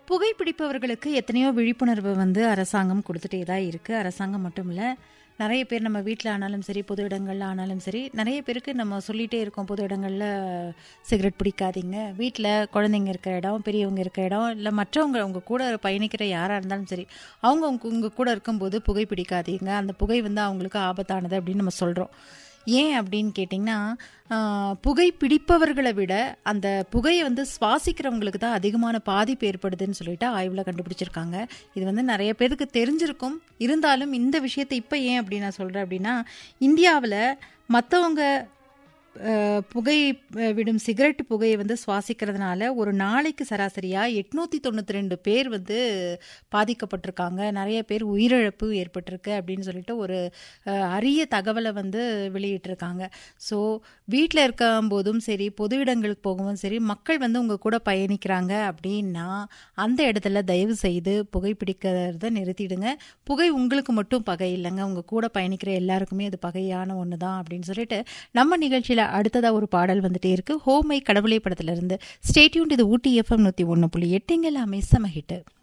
புகைப்பிடிப்பவர்களுக்கு எத்தனையோ விழிப்புணர்வு வந்து அரசாங்கம் கொடுத்துட்டே தான் இருக்குது அரசாங்கம் மட்டும் இல்லை நிறைய பேர் நம்ம வீட்டில் ஆனாலும் சரி பொது இடங்கள்ல ஆனாலும் சரி நிறைய பேருக்கு நம்ம சொல்லிகிட்டே இருக்கோம் பொது இடங்களில் சிகரெட் பிடிக்காதீங்க வீட்டில் குழந்தைங்க இருக்கிற இடம் பெரியவங்க இருக்கிற இடம் இல்லை மற்றவங்க உங்கள் கூட பயணிக்கிற யாராக இருந்தாலும் சரி அவங்க உங்க உங்கள் கூட இருக்கும்போது புகை பிடிக்காதீங்க அந்த புகை வந்து அவங்களுக்கு ஆபத்தானது அப்படின்னு நம்ம சொல்கிறோம் ஏன் அப்படின்னு கேட்டிங்கன்னா ஆஹ், புகை பிடிப்பவர்களை விட அந்த புகையை வந்து சுவாசிக்கிறவங்களுக்கு தான் அதிகமான பாதிப்பு ஏற்படுதுன்னு சொல்லிட்டு ஆய்வில் கண்டுபிடிச்சிருக்காங்க இது வந்து நிறைய பேருக்கு தெரிஞ்சிருக்கும் இருந்தாலும் இந்த விஷயத்தை இப்போ ஏன் அப்படி நான் சொல்கிறேன் அப்படின்னா இந்தியாவில் மற்றவங்க புகை அஹ், விடும் சிகரெட் புகையை வந்து சுவாசிக்கிறதுனால ஒரு நாளைக்கு சராசரியாக எட்நூற்றி தொண்ணூற்றி ரெண்டு பேர் வந்து பாதிக்கப்பட்டிருக்காங்க நிறைய பேர் உயிரிழப்பு ஏற்பட்டிருக்கு அப்படின்னு சொல்லிட்டு ஒரு அஹ், அரிய தகவலை வந்து வெளியிட்டிருக்காங்க ஸோ வீட்டில் இருக்கும் போதும் சரி பொது இடங்களுக்கு போகவும் சரி மக்கள் வந்து உங்கள் கூட பயணிக்கிறாங்க அப்படின்னா அந்த இடத்துல தயவு செய்து புகைப்பிடிக்கிறத நிறுத்திடுங்க புகை உங்களுக்கு மட்டும் பகை இல்லைங்க உங்கள் கூட பயணிக்கிற எல்லாருக்குமே அது பகையான ஒன்று தான் அப்படின்னு சொல்லிட்டு நம்ம நிகழ்ச்சியில் அடுத்ததாக ஒரு பாடல் வந்துட்டே இருக்கு ஹோமை கடவுளை படத்துல இருந்து ஸ்டேட்யூன் இது ஊட்டி எஃப்எம் நூற்றி ஒன்று புள்ளி எட்டுங்க எல்லாமே செம ஹிட்டு